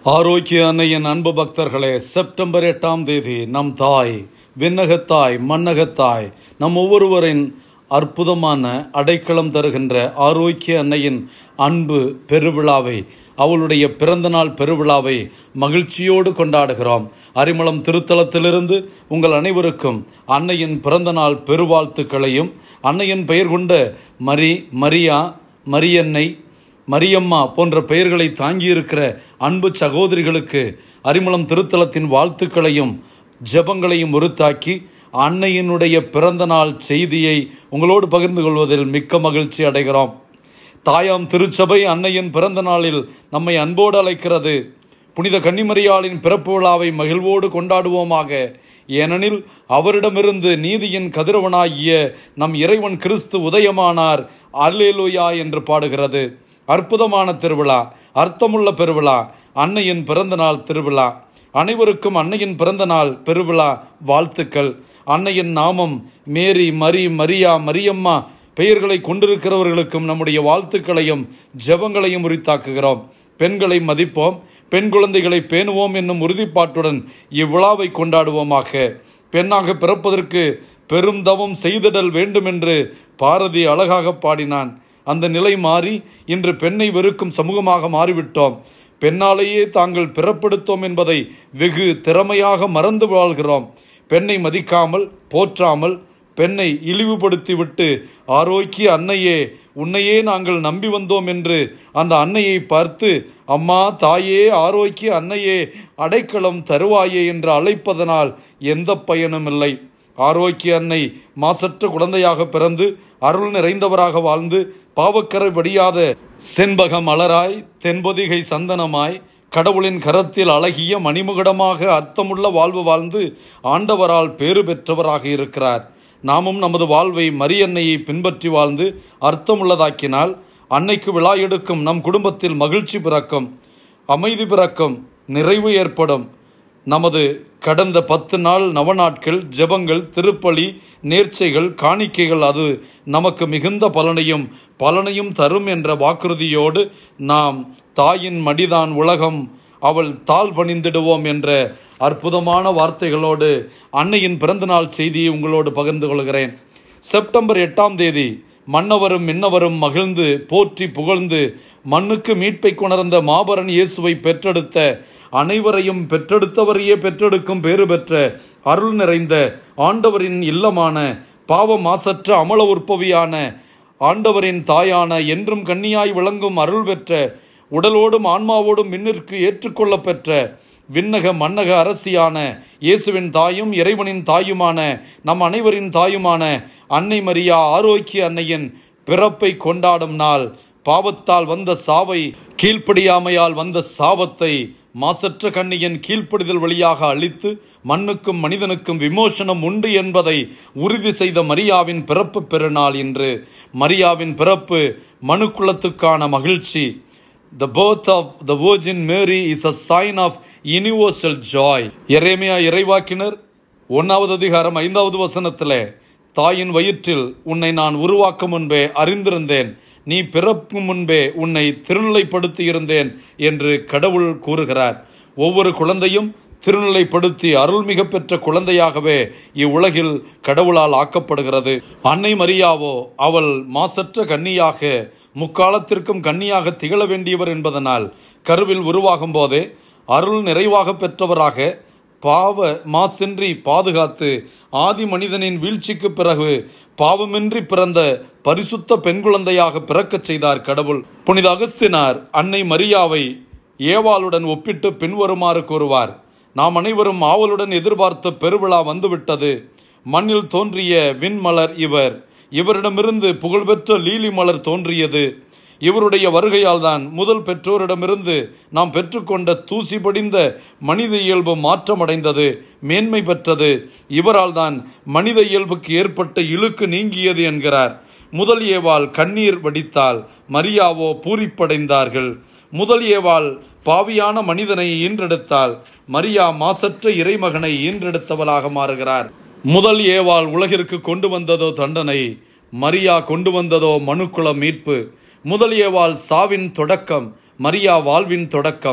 ஆரோக்கிய அன்னையின் அன்பு பக்தர்களே செப்டம்பர் எட்டாம் தேதி நம் தாய் விண்ணகத்தாய் மன்னகத்தாய் நம் ஒவ்வொருவரின் அற்புதமான அடைக்கலம் தருகின்ற ஆரோக்கிய அன்னையின் அன்பு பெருவிழாவை அவளுடைய பிறந்தநாள் பெருவிழாவை மகிழ்ச்சியோடு கொண்டாடுகிறோம் அரிமளம் திருத்தலத்திலிருந்து உங்கள் அனைவருக்கும் அன்னையின் பிறந்தநாள் பெருவாழ்த்துக்களையும் அன்னையின் பெயர் கொண்ட மரி மரியா மரியன்னை மரியம்மா போன்ற பெயர்களை தாங்கியிருக்கிற அன்பு சகோதரிகளுக்கு அரிமளம் திருத்தலத்தின் வாழ்த்துக்களையும் ஜெபங்களையும் உருத்தாக்கி அன்னையினுடைய பிறந்த நாள் செய்தியை உங்களோடு பகிர்ந்து கொள்வதில் மிக்க மகிழ்ச்சி அடைகிறோம் தாயாம் திருச்சபை அன்னையின் பிறந்த நாளில் நம்மை அன்போடு அழைக்கிறது புனித கன்னிமரியாளின் பிறப்பு விழாவை மகிழ்வோடு கொண்டாடுவோமாக ஏனெனில் அவரிடமிருந்து நீதியின் கதிரவனாகிய நம் இறைவன் கிறிஸ்து உதயமானார் அல்லேலூயா என்று பாடுகிறது அற்புதமான திருவிழா அர்த்தமுள்ள பெருவிழா அன்னையின் பிறந்த நாள் திருவிழா அனைவருக்கும் அன்னையின் பிறந்த நாள் பெருவிழா வாழ்த்துக்கள் அன்னையின் நாமம் மேரி மரி மரியா மரியம்மா பெயர்களை கொண்டிருக்கிறவர்களுக்கும் நம்முடைய வாழ்த்துக்களையும் ஜெபங்களையும் உரித்தாக்குகிறோம் பெண்களை மதிப்போம் பெண் குழந்தைகளை பேணுவோம் என்னும் உறுதிப்பாட்டுடன் இவ்விழாவை கொண்டாடுவோமாக பெண்ணாக பிறப்பதற்கு பெரும் தவம் செய்திடல் வேண்டும் என்று பாரதி அழகாக பாடினான் அந்த நிலை மாறி இன்று பெண்ணை வெறுக்கும் சமூகமாக மாறிவிட்டோம் பெண்ணாலேயே தாங்கள் பிறப்பெடுத்தோம் என்பதை வெகு திறமையாக மறந்து வாழ்கிறோம் பெண்ணை மதிக்காமல் போற்றாமல் பெண்ணை இழிவுபடுத்திவிட்டு ஆரோக்கிய அன்னையே உன்னையே நாங்கள் நம்பி வந்தோம் என்று அந்த அன்னையை பார்த்து அம்மா தாயே ஆரோக்கிய அன்னையே அடைக்கலம் தருவாயே என்று அழைப்பதனால் எந்த பயனும் இல்லை ஆரோக்கிய அன்னை மாசற்ற குழந்தையாக பிறந்து அருள் நிறைந்தவராக வாழ்ந்து பாவக்கரை வடியாத செண்பக மலராய் தென்பொதிகை சந்தனமாய் கடவுளின் கரத்தில் அழகிய மணிமுகடமாக அர்த்தமுள்ள வாழ்வு வாழ்ந்து ஆண்டவரால் பேறு பெற்றவராக இருக்கிறார் நாமும் நமது வாழ்வை மரியன்னையை பின்பற்றி வாழ்ந்து அர்த்தமுள்ளதாக்கினால் அன்னைக்கு விழா எடுக்கும் நம் குடும்பத்தில் மகிழ்ச்சி பிறக்கும் அமைதி பிறக்கும் நிறைவு ஏற்படும் நமது கடந்த பத்து நாள் நவநாட்கள் ஜெபங்கள் திருப்பலி நேர்ச்சைகள் காணிக்கைகள் அது நமக்கு மிகுந்த பலனையும் பலனையும் தரும் என்ற வாக்குறுதியோடு நாம் தாயின் மடிதான் உலகம் அவள் தாழ் பணிந்திடுவோம் என்ற அற்புதமான வார்த்தைகளோடு அன்னையின் பிறந்தநாள் செய்தியை உங்களோடு பகிர்ந்து கொள்கிறேன் செப்டம்பர் எட்டாம் தேதி மன்னவரும் மின்னவரும் மகிழ்ந்து போற்றி புகழ்ந்து மண்ணுக்கு மீட்பை கொணர்ந்த மாபரன் இயேசுவை பெற்றெடுத்த அனைவரையும் பெற்றெடுத்தவரையே பெற்றெடுக்கும் பேறு பெற்ற அருள் நிறைந்த ஆண்டவரின் இல்லமான பாவ மாசற்ற அமல உற்பவியான ஆண்டவரின் தாயான என்றும் கன்னியாய் விளங்கும் அருள் பெற்ற உடலோடும் ஆன்மாவோடும் மின்னிற்கு ஏற்றுக்கொள்ள பெற்ற விண்ணக மன்னக அரசியான இயேசுவின் தாயும் இறைவனின் தாயுமான நம் அனைவரின் தாயுமான அன்னை மரியா ஆரோக்கிய அன்னையின் பிறப்பை கொண்டாடும் நாள் பாவத்தால் வந்த சாவை கீழ்ப்படியாமையால் வந்த சாபத்தை மாசற்ற கண்ணியின் கீழ்ப்படிதல் வழியாக அழித்து மண்ணுக்கும் மனிதனுக்கும் விமோசனம் உண்டு என்பதை உறுதி செய்த மரியாவின் பிறப்பு பெருநாள் இன்று மரியாவின் பிறப்பு மனுக்குலத்துக்கான மகிழ்ச்சி The birth of the Virgin Mary is a sign of universal joy. எரேமியா இறைவாக்கினர் ஒன்றாவது அதிகாரம் ஐந்தாவது வசனத்திலே தாயின் வயிற்றில் உன்னை நான் உருவாக்கும் முன்பே அறிந்திருந்தேன் நீ பிறக்கும் முன்பே உன்னை திருநிலைப்படுத்தி இருந்தேன் என்று கடவுள் கூறுகிறார் ஒவ்வொரு குழந்தையும் திருநிலைப்படுத்தி அருள்மிக பெற்ற குழந்தையாகவே இவ்வுலகில் கடவுளால் ஆக்கப்படுகிறது அன்னை மரியாவோ அவள் மாசற்ற கன்னியாக முக்காலத்திற்கும் கன்னியாக திகழ வேண்டியவர் என்பதனால் கருவில் உருவாகும் போதே அருள் நிறைவாக பெற்றவராக பாவ மாசின்றி பாதுகாத்து ஆதி மனிதனின் வீழ்ச்சிக்கு பிறகு பாவமின்றி பிறந்த பரிசுத்த பெண் குழந்தையாக பிறக்கச் செய்தார் கடவுள் புனித அகஸ்தினார் அன்னை மரியாவை ஏவாளுடன் ஒப்பிட்டு பின்வருமாறு கூறுவார் நாம் அனைவரும் ஆவலுடன் எதிர்பார்த்த பெருவிழா வந்துவிட்டது மண்ணில் தோன்றிய விண்மலர் இவர் இவரிடமிருந்து புகழ்பெற்ற லீலி மலர் தோன்றியது இவருடைய வருகையால் தான் முதல் பெற்றோரிடமிருந்து நாம் பெற்றுக்கொண்ட தூசி படிந்த மனித இயல்பு மாற்றமடைந்தது மேன்மை பெற்றது இவரால் தான் மனித இயல்புக்கு ஏற்பட்ட இழுக்கு நீங்கியது என்கிறார் முதல் ஏவாள் கண்ணீர் வடித்தால் மரியாவோ பூரிப்படைந்தார்கள் முதல் ஏவாள் பாவியான மனிதனை ஈன்றெடுத்தால் மரியா மாசற்ற இறைமகனை ஈன்றெடுத்தவளாக மாறுகிறார் முதல் ஏவாள் உலகிற்கு கொண்டு வந்ததோ தண்டனை மரியா கொண்டு வந்ததோ மனுக்குல மீட்பு முதலியவாள் சாவின் தொடக்கம் மரியா வாழ்வின் தொடக்கம்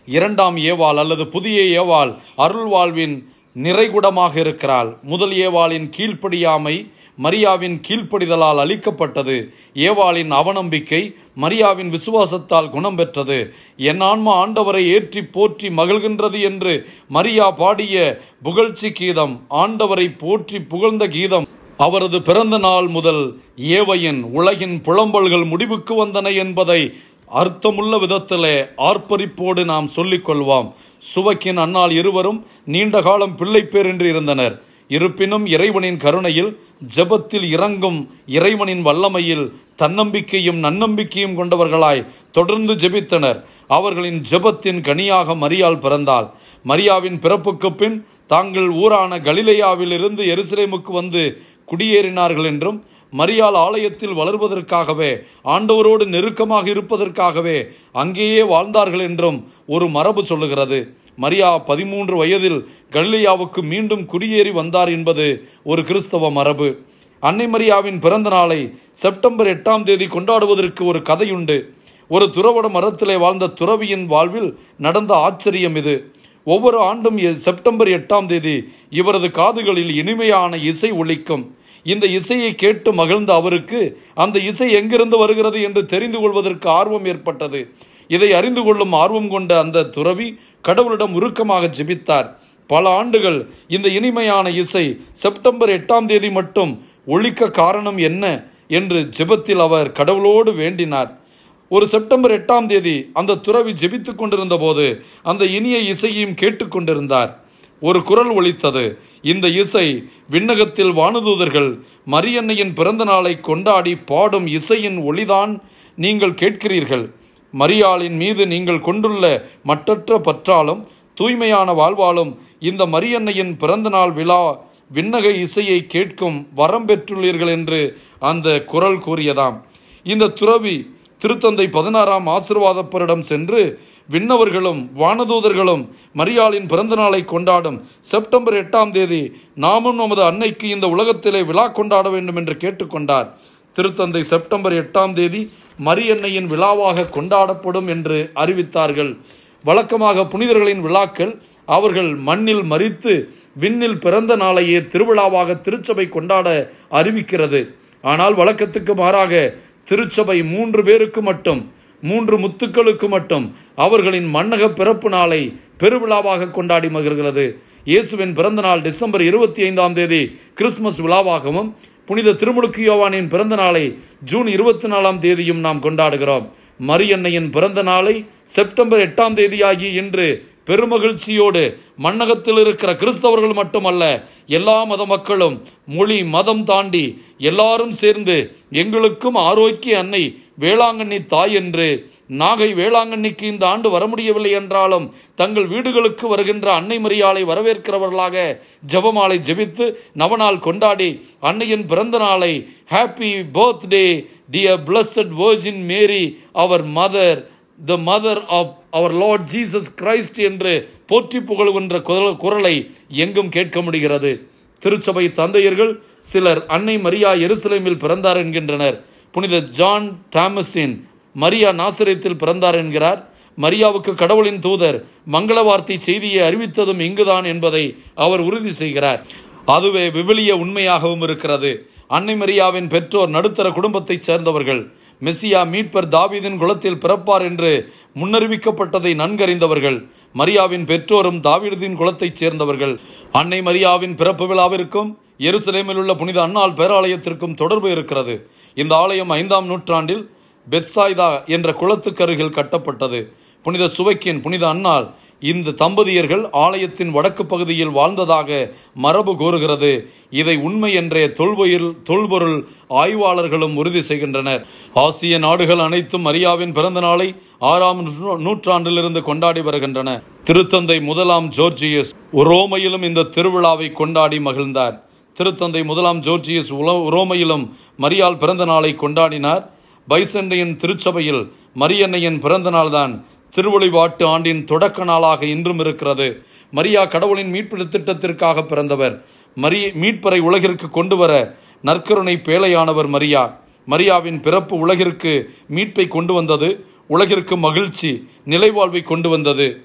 இரண்டாம் ஏவாள் அல்லது புதிய ஏவாள் அருள் வாழ்வின் நிறைகுடமாக இருக்கிறாள் முதல் ஏவாளின் கீழ்ப்படியாமை மரியாவின் கீழ்ப்படிதலால் அளிக்கப்பட்டது ஏவாளின் அவநம்பிக்கை மரியாவின் விசுவாசத்தால் குணம் பெற்றது என் ஆன்மா ஆண்டவரை ஏற்றி போற்றி மகிழ்கின்றது என்று மரியா பாடிய புகழ்ச்சி கீதம் ஆண்டவரை போற்றி புகழ்ந்த கீதம் அவரது பிறந்த நாள் முதல் ஏவையின் உலகின் புலம்பல்கள் முடிவுக்கு வந்தன என்பதை அர்த்தமுள்ள விதத்திலே ஆர்ப்பரிப்போடு நாம் சொல்லிக் கொள்வோம் சுவக்கின் அன்னால் இருவரும் நீண்ட காலம் பிள்ளைப்பேரின்றி இருந்தனர் இருப்பினும் இறைவனின் கருணையில் ஜெபத்தில் இறங்கும் இறைவனின் வல்லமையில் தன்னம்பிக்கையும் நன்னம்பிக்கையும் கொண்டவர்களாய் தொடர்ந்து ஜெபித்தனர் அவர்களின் ஜெபத்தின் கனியாக மரியாள் பிறந்தாள் மரியாவின் பிறப்புக்கு பின் தாங்கள் ஊரான கலிலேயாவிலிருந்து எருசலேமுக்கு வந்து குடியேறினார்கள் என்றும் மரியாள் ஆலயத்தில் வளர்வதற்காகவே ஆண்டவரோடு நெருக்கமாக இருப்பதற்காகவே அங்கேயே வாழ்ந்தார்கள் என்றும் ஒரு மரபு சொல்லுகிறது மரியா பதிமூன்று வயதில் கலிலேயாவுக்கு மீண்டும் குடியேறி வந்தார் என்பது ஒரு கிறிஸ்தவ மரபு அன்னை மரியாவின் பிறந்த நாளை செப்டம்பர் எட்டாம் தேதி கொண்டாடுவதற்கு ஒரு கதையுண்டு ஒரு துறவட மரத்திலே வாழ்ந்த துறவியின் வாழ்வில் நடந்த ஆச்சரியம் இது ஒவ்வொரு ஆண்டும் எ- செப்டம்பர் எட்டாம் தேதி இவரது காதுகளில் இனிமையான இசை ஒலிக்கும் இந்த இசையை கேட்டு மகிழ்ந்த அவருக்கு அந்த இசை எங்கிருந்து வருகிறது என்று தெரிந்து கொள்வதற்கு ஆர்வம் ஏற்பட்டது இதை அறிந்து கொள்ளும் ஆர்வம் கொண்ட அந்த துறவி கடவுளிடம் உருக்கமாக ஜெபித்தார் பல ஆண்டுகள் இந்த இனிமையான இசை செப்டம்பர் எட்டாம் தேதி மட்டும் ஒழிக்க காரணம் என்ன என்று ஜெபத்தில் அவர் கடவுளோடு வேண்டினார் ஒரு செப்டம்பர் எட்டாம் தேதி அந்த துறவி ஜெபித்துக் கொண்டிருந்த போது அந்த இனிய இசையையும் கேட்டுக்கொண்டிருந்தார் ஒரு குரல் ஒலித்தது இந்த இசை விண்ணகத்தில் வானுதூதர்கள் மரியன்னையின் பிறந்த நாளை கொண்டாடி பாடும் இசையின் ஒளிதான் நீங்கள் கேட்கிறீர்கள் மரியாளின் மீது நீங்கள் கொண்டுள்ள மட்டற்ற பற்றாலும் தூய்மையான வாழ்வாலும் இந்த மரியன்னையின் பிறந்தநாள் விழா விண்ணக இசையை கேட்கும் வரம் பெற்றுள்ளீர்கள் என்று அந்த குரல் கூறியதாம் இந்த துறவி திருத்தந்தை பதினாறாம் ஆசிர்வாதப்பரிடம் சென்று விண்ணவர்களும் வானதூதர்களும் மரியாளின் பிறந்த நாளை கொண்டாடும் செப்டம்பர் எட்டாம் தேதி நாமும் நமது அன்னைக்கு இந்த உலகத்திலே விழா கொண்டாட வேண்டும் என்று கேட்டுக்கொண்டார் திருத்தந்தை செப்டம்பர் எட்டாம் தேதி மரியன்னையின் விழாவாக கொண்டாடப்படும் என்று அறிவித்தார்கள் வழக்கமாக புனிதர்களின் விழாக்கள் அவர்கள் மண்ணில் மரித்து விண்ணில் பிறந்த நாளையே திருவிழாவாக திருச்சபை கொண்டாட அறிவிக்கிறது ஆனால் வழக்கத்துக்கு மாறாக திருச்சபை மூன்று பேருக்கு மட்டும் மூன்று முத்துக்களுக்கு மட்டும் அவர்களின் மன்னக பிறப்பு நாளை பெருவிழாவாக கொண்டாடி மகிழ்கிறது இயேசுவின் பிறந்த நாள் டிசம்பர் இருபத்தி ஐந்தாம் தேதி கிறிஸ்துமஸ் விழாவாகவும் புனித திருமுழுக்கு யோவானின் பிறந்த நாளை ஜூன் இருபத்தி நாலாம் தேதியும் நாம் கொண்டாடுகிறோம் மரியன்னையின் பிறந்த நாளை செப்டம்பர் எட்டாம் தேதியாகி இன்று பெருமகிழ்ச்சியோடு மண்ணகத்தில் இருக்கிற கிறிஸ்தவர்கள் மட்டுமல்ல எல்லா மத மக்களும் மொழி மதம் தாண்டி எல்லாரும் சேர்ந்து எங்களுக்கும் ஆரோக்கிய அன்னை வேளாங்கண்ணி தாய் என்று நாகை வேளாங்கண்ணிக்கு இந்த ஆண்டு வர முடியவில்லை என்றாலும் தங்கள் வீடுகளுக்கு வருகின்ற அன்னை மரியாளை வரவேற்கிறவர்களாக ஜெபமாலை ஜெபித்து நவநாள் கொண்டாடி அன்னையின் பிறந்த நாளை happy birthday dear blessed virgin Mary our mother the mother of our Lord Jesus Christ என்று போற்றி புகழ்கின்ற குரல் குரலை எங்கும் கேட்க முடிகிறது திருச்சபை தந்தையர்கள் சிலர் அன்னை மரியா எருசலேமில் பிறந்தார் என்கின்றனர் புனித ஜான் டாமஸின் மரியா நாசரேத்தில் பிறந்தார் என்கிறார் மரியாவுக்கு கடவுளின் தூதர் மங்கள வார்த்தை செய்தியை அறிவித்ததும் இங்குதான் என்பதை அவர் உறுதி செய்கிறார் அதுவே விவிலிய உண்மையாகவும் இருக்கிறது அன்னை மரியாவின் பெற்றோர் நடுத்தர குடும்பத்தைச் சேர்ந்தவர்கள் மெஸ்ஸியா மீட்பர் தாவீதின் குலத்தில் பிறப்பார் என்று முன்னறிவிக்கப்பட்டதை நன்கறிந்தவர்கள் மரியாவின் பெற்றோரும் தாவீதின் குலத்தைச் சேர்ந்தவர்கள் அன்னை மரியாவின் பிறப்பு விழாவிற்கும் எருசலேமில் உள்ள புனித அன்னாள் பேராலயத்திற்கும் தொடர்பு இருக்கிறது இந்த ஆலயம் ஐந்தாம் நூற்றாண்டில் பெத்சாய்தா என்ற குளத்துக்கருகில் கட்டப்பட்டது புனித சுவைக்கின் புனித அன்னாள் இந்த தம்பதியர்கள் ஆலயத்தின் வடக்கு பகுதியில் வாழ்ந்ததாக மரபு கூறுகிறது இதை உண்மை என்றே தொல்பொயில் தொல்பொருள் ஆய்வாளர்களும் உறுதி செய்கின்றனர் ஆசிய நாடுகள் அனைத்தும் மரியாவின் பிறந்த நாளை ஆறாம் நூற்று- நூற்றாண்டிலிருந்து கொண்டாடி வருகின்றன திருத்தந்தை முதலாம் ஜோர்ஜியஸ் ரோமையிலும் இந்த திருவிழாவை கொண்டாடி மகிழ்ந்தார் திருத்தந்தை முதலாம் ஜோர்ஜியஸ் உல- ரோமையிலும் மரியாள் பிறந்த நாளை கொண்டாடினார் பைசண்டையின் திருச்சபையில் மரியன்னையின் பிறந்த நாள்தான் திருவழிபாட்டு ஆண்டின் தொடக்க நாளாக இன்றும் இருக்கிறது மரியா கடவுளின் மீட்பு திட்டத்திற்காக பிறந்தவர் மரி மீட்பரை உலகிற்கு கொண்டு வர நற்கருணை பேழையானவர் மரியா மரியாவின் பிறப்பு உலகிற்கு மீட்பை கொண்டு வந்தது உலகிற்கு மகிழ்ச்சி நிலைவாழ்வை கொண்டு வந்தது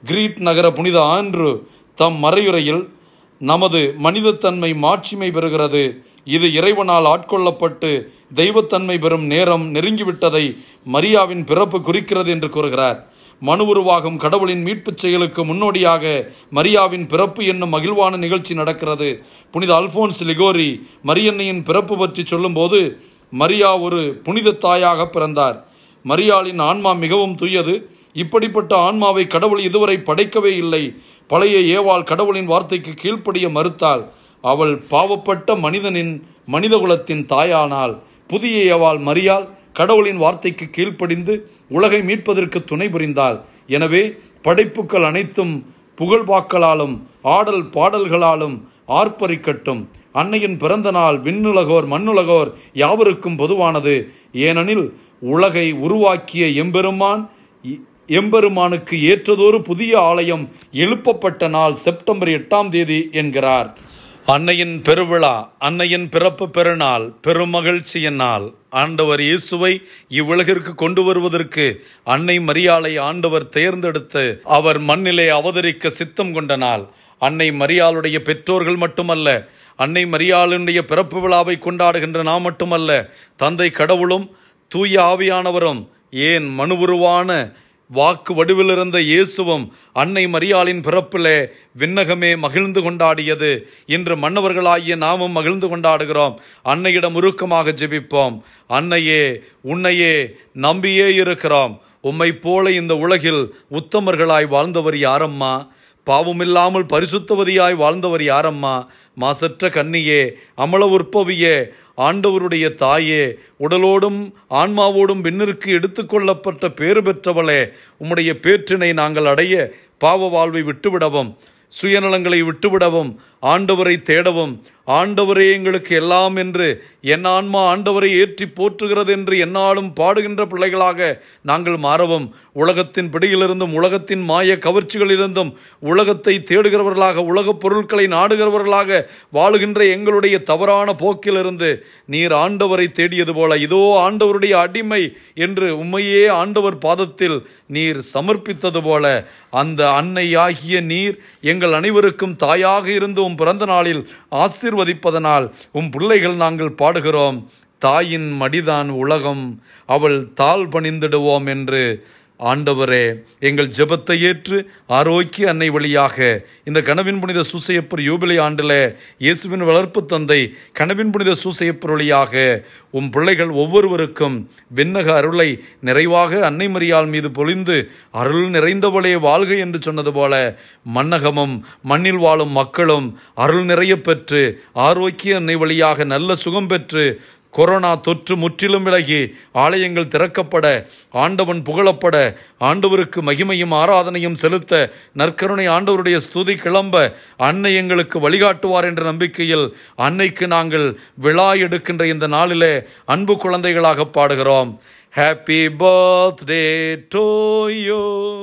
கிரீட் நகர புனித ஆண்ட்ரு தம் மறையுரையில் நமது மனிதத்தன்மை மாட்சிமை பெறுகிறது இது இறைவனால் ஆட்கொள்ளப்பட்டு தெய்வத்தன்மை பெறும் நேரம் நெருங்கிவிட்டதை மரியாவின் பிறப்பு குறிக்கிறது என்று கூறுகிறார் மனு உருவாகும் கடவுளின் மீட்புச் செயலுக்கு முன்னோடியாக மரியாவின் பிறப்பு என்னும் மகிழ்வான நிகழ்ச்சி நடக்கிறது புனித அல்போன்ஸ் லிகோரி மரியன்னையின் பிறப்பு பற்றி சொல்லும்போது மரியா ஒரு புனித தாயாக பிறந்தார் மரியாளின் ஆன்மா மிகவும் தூயது இப்படிப்பட்ட ஆன்மாவை கடவுள் இதுவரை படைக்கவே இல்லை பழைய ஏவாள் கடவுளின் வார்த்தைக்கு கீழ்ப்படிய மறுத்தாள் அவள் பாவப்பட்ட மனிதனின் மனிதகுலத்தின் தாயானாள் புதிய ஏவாள் மரியாள் கடவுளின் வார்த்தைக்கு கீழ்ப்படிந்து உலகை மீட்பதற்கு துணை புரிந்தாள் எனவே படைப்புக்கள் அனைத்தும் புகழ்வாக்களாலும் ஆடல் பாடல்களாலும் ஆர்ப்பரிக்கட்டும் அன்னையின் பிறந்த நாள் விண்ணுலகோர் மண்ணுலகோர் யாவருக்கும் பொதுவானது ஏனெனில் உலகை உருவாக்கிய எம்பெருமான் இ- எம்பெருமானுக்கு ஏற்றதொரு புதிய ஆலயம் எழுப்பப்பட்ட நாள் செப்டம்பர் எட்டாம் தேதி என்கிறார் அன்னையின் பெருவிழா அன்னையின் பிறப்பு பெருநாள் பெருமகிழ்ச்சியின் நாள் ஆண்டவர் இயேசுவை இவ்வுலகிற்கு கொண்டு வருவதற்கு அன்னை மரியாளை ஆண்டவர் தேர்ந்தெடுத்து அவர் மண்ணிலே அவதரிக்க சித்தம் கொண்ட நாள் அன்னை மரியாளுடைய பெற்றோர்கள் மட்டுமல்ல அன்னை மரியாளுடைய பிறப்பு விழாவை கொண்டாடுகின்ற நாம் மட்டுமல்ல தந்தை கடவுளும் தூய ஆவியானவரும் ஏன் மனுவுருவான வாக்கு வடிவில் இருந்த இயேசுவும் அன்னை மரியாளின் பிறப்பிலே விண்ணகமே மகிழ்ந்து கொண்டாடியது இன்று மன்னவர்களாகிய நாமும் மகிழ்ந்து கொண்டாடுகிறோம் அன்னையிடம் உருக்கமாக ஜெபிப்போம் அன்னையே உன்னையே நம்பியே இருக்கிறோம் உம்மை போல இந்த உலகில் உத்தமர்களாய் வாழ்ந்தவர் யாரம்மா பாவமில்லாமல் பரிசுத்தவதியாய் வாழ்ந்தவர் யாரம்மா மாசற்ற கன்னியே அமல உற்பவியே ஆண்டவருடைய தாயே உடலோடும் ஆன்மாவோடும் விண்ணிற்கு எடுத்துக்கொள்ளப்பட்ட பேறு பெற்றவளே உம்முடைய பேற்றினை நாங்கள் அடைய பாவ வாழ்வை விட்டுவிடவும் சுயநலங்களை விட்டுவிடவும் ஆண்டவரை தேடவும் ஆண்டவரே எங்களுக்கு எல்லாம் என்று என் ஆன்மா ஆண்டவரை ஏற்றி போற்றுகிறது என்று எந்நாளும் பாடுகின்ற பிள்ளைகளாக நாங்கள் மாறவும் உலகத்தின் பிடியிலிருந்தும் உலகத்தின் மாய கவர்ச்சிகளிலிருந்தும் உலகத்தை தேடுகிறவர்களாக உலகப் பொருட்களை நாடுகிறவர்களாக வாழுகின்ற எங்களுடைய தவறான போக்கிலிருந்து நீர் ஆண்டவரை தேடியது போல இதோ ஆண்டவருடைய அடிமை என்று உம்மையே ஆண்டவர் பாதத்தில் நீர் சமர்ப்பித்தது போல அந்த அன்னையாகிய நீர் எங்கள் அனைவருக்கும் தாயாக இருந்து உம் பிறந்த நாளில் ஆசீர்வதிப்பதனால் உம் பிள்ளைகள் நாங்கள் பாடுகிறோம் தாயின் மடிதான் உலகம் அவள் தாழ் பணிந்திடுவோம் என்று ஆண்டவரே எங்கள் ஜெபத்தை ஏற்று ஆரோக்கிய அன்னை வழியாக இந்த கனவின் புனித சூசையப்பர் யூபிலை ஆண்டில் இயேசுவின் வளர்ப்பு தந்தை கனவின் புனித சூசையப்பர் வழியாக உம் பிள்ளைகள் ஒவ்வொருவருக்கும் விண்ணக அருளை நிறைவாக அன்னை மரியாள் மீது பொழிந்து அருள் நிறைந்தவளே வாழ்க என்று சொன்னது போல மன்னகமும் மண்ணில் வாழும் மக்களும் அருள் நிறைய பெற்று ஆரோக்கிய அன்னை வழியாக நல்ல சுகம் பெற்று கொரோனா தொற்று முற்றிலும் விலகி ஆலயங்கள் திறக்கப்பட ஆண்டவன் புகழப்பட ஆண்டவருக்கு மகிமையும் ஆராதனையும் செலுத்த நற்கருணை ஆண்டவருடைய ஸ்துதி கிளம்ப அன்னை எங்களுக்கு வழிகாட்டுவார் என்ற நம்பிக்கையில் அன்னைக்கு நாங்கள் விழா எடுக்கின்ற இந்த நாளிலே அன்பு குழந்தைகளாக பாடுகிறோம் happy birthday to you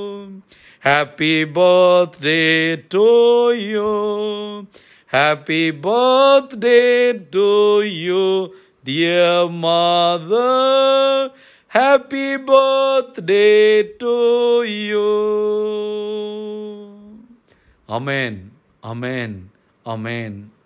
happy birthday to you Happy birthday to you, dear mother. Happy birthday to you. Amen. Amen. Amen.